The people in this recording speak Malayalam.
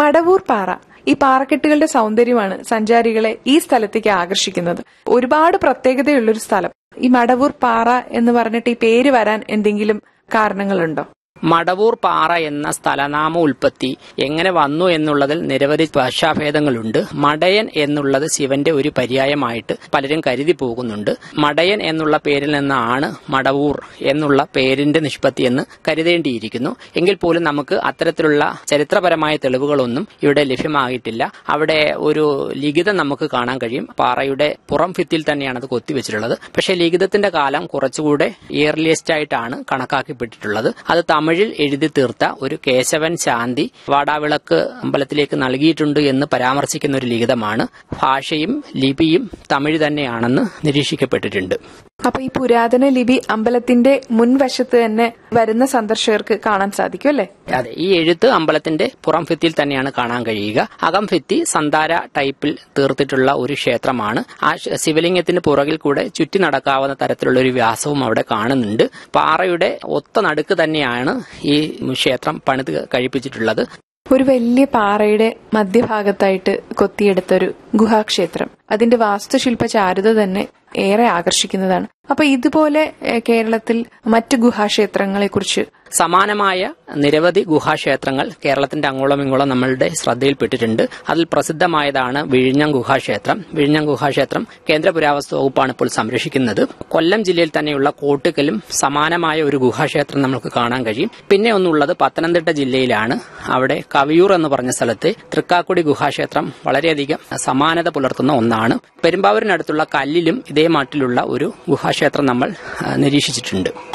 മടവൂർ പാറ ഈ പാറക്കെട്ടുകളുടെ സൗന്ദര്യമാണ് സഞ്ചാരികളെ ഈ സ്ഥലത്തേക്ക് ആകർഷിക്കുന്നത് ഒരുപാട് പ്രത്യേകതയുള്ളൊരു സ്ഥലം ഈ മടവൂർ പാറ എന്ന് പറഞ്ഞിട്ട് ഈ പേര് വരാൻ എന്തെങ്കിലും കാരണങ്ങളുണ്ടോ മടവൂർ പാറ എന്ന സ്ഥലനാമ ഉൽപ്പത്തി എങ്ങനെ വന്നു എന്നുള്ളതിൽ നിരവധി ഭാഷാഭേദങ്ങളുണ്ട് മടയൻ എന്നുള്ളത് ശിവന്റെ ഒരു പര്യായമായിട്ട് പലരും കരുതി പോകുന്നുണ്ട് മടയൻ എന്നുള്ള പേരിൽ നിന്നാണ് മടവൂർ എന്നുള്ള പേരിന്റെ നിഷ്പത്തി എന്ന് കരുതേണ്ടിയിരിക്കുന്നു എങ്കിൽ പോലും നമുക്ക് അത്തരത്തിലുള്ള ചരിത്രപരമായ തെളിവുകളൊന്നും ഇവിടെ ലഭ്യമായിട്ടില്ല അവിടെ ഒരു ലിഖിതം നമുക്ക് കാണാൻ കഴിയും പാറയുടെ പുറം ഭിത്തിയിൽ തന്നെയാണ് അത് കൊത്തിവെച്ചിട്ടുള്ളത് പക്ഷേ ലിഖിതത്തിന്റെ കാലം കുറച്ചുകൂടെ ഇയർലിയസ്റ്റ് ആയിട്ടാണ് കണക്കാക്കപ്പെട്ടിട്ടുള്ളത് അത് തമിഴിൽ എഴുതി തീർത്ത ഒരു കേശവൻ ശാന്തി വാടാവിളക്ക് അമ്പലത്തിലേക്ക് നൽകിയിട്ടുണ്ട് എന്ന് പരാമർശിക്കുന്ന ഒരു ലിഖിതമാണ് ഭാഷയും ലിപിയും തമിഴ് തന്നെയാണെന്ന് നിരീക്ഷിക്കപ്പെട്ടിട്ടുണ്ട് അപ്പൊ ഈ പുരാതന ലിപി അമ്പലത്തിന്റെ മുൻവശത്ത് തന്നെ വരുന്ന സന്ദർശകർക്ക് കാണാൻ സാധിക്കും അല്ലേ അതെ ഈ എഴുത്ത് അമ്പലത്തിന്റെ പുറം ഭിത്തിയിൽ തന്നെയാണ് കാണാൻ കഴിയുക അകം ഭിത്തി സന്താര ടൈപ്പിൽ തീർത്തിട്ടുള്ള ഒരു ക്ഷേത്രമാണ് ആ ശ- ശിവലിംഗത്തിന് പുറകിൽ കൂടെ ചുറ്റി നടക്കാവുന്ന തരത്തിലുള്ള ഒരു വ്യാസവും അവിടെ കാണുന്നുണ്ട് പാറയുടെ ഒത്ത നടുക്ക് തന്നെയാണ് ഈ ക്ഷേത്രം പണിത് കഴിപ്പിച്ചിട്ടുള്ളത് ഒരു വലിയ പാറയുടെ മധ്യഭാഗത്തായിട്ട് കൊത്തിയെടുത്തൊരു ഗുഹാക്ഷേത്രം അതിന്റെ വാസ്തുശില്പ ചാരുത തന്നെ ഏറെ ആകർഷിക്കുന്നതാണ് അപ്പൊ ഇതുപോലെ ഏഹ്, കേരളത്തിൽ മറ്റു ഗുഹാക്ഷേത്രങ്ങളെ കുറിച്ച് സമാനമായ നിരവധി ഗുഹാക്ഷേത്രങ്ങൾ കേരളത്തിന്റെ അങ്ങോളം ഇങ്ങോളം നമ്മളുടെ ശ്രദ്ധയിൽപ്പെട്ടിട്ടുണ്ട് അതിൽ പ്രസിദ്ധമായതാണ് വിഴിഞ്ഞം ഗുഹാക്ഷേത്രം വിഴിഞ്ഞം ഗുഹാക്ഷേത്രം കേന്ദ്ര പുരാവസ്തു വകുപ്പാണ് ഇപ്പോൾ സംരക്ഷിക്കുന്നത് കൊല്ലം ജില്ലയിൽ തന്നെയുള്ള കോട്ടുക്കലും സമാനമായ ഒരു ഗുഹാക്ഷേത്രം നമുക്ക് കാണാൻ കഴിയും പിന്നെ ഒന്നുള്ളത് പത്തനംതിട്ട ജില്ലയിലാണ് അവിടെ കവിയൂർ എന്ന് പറഞ്ഞ സ്ഥലത്ത് തൃക്കാക്കുടി ഗുഹാക്ഷേത്രം വളരെയധികം സമാനത പുലർത്തുന്ന ഒന്നാണ് പെരുമ്പാവൂരിനടുത്തുള്ള കല്ലിലും ഇതേ മട്ടിലുള്ള ഒരു ഗുഹാക്ഷേത്രം നമ്മൾ ആ, നിരീക്ഷിച്ചിട്ടുണ്ട്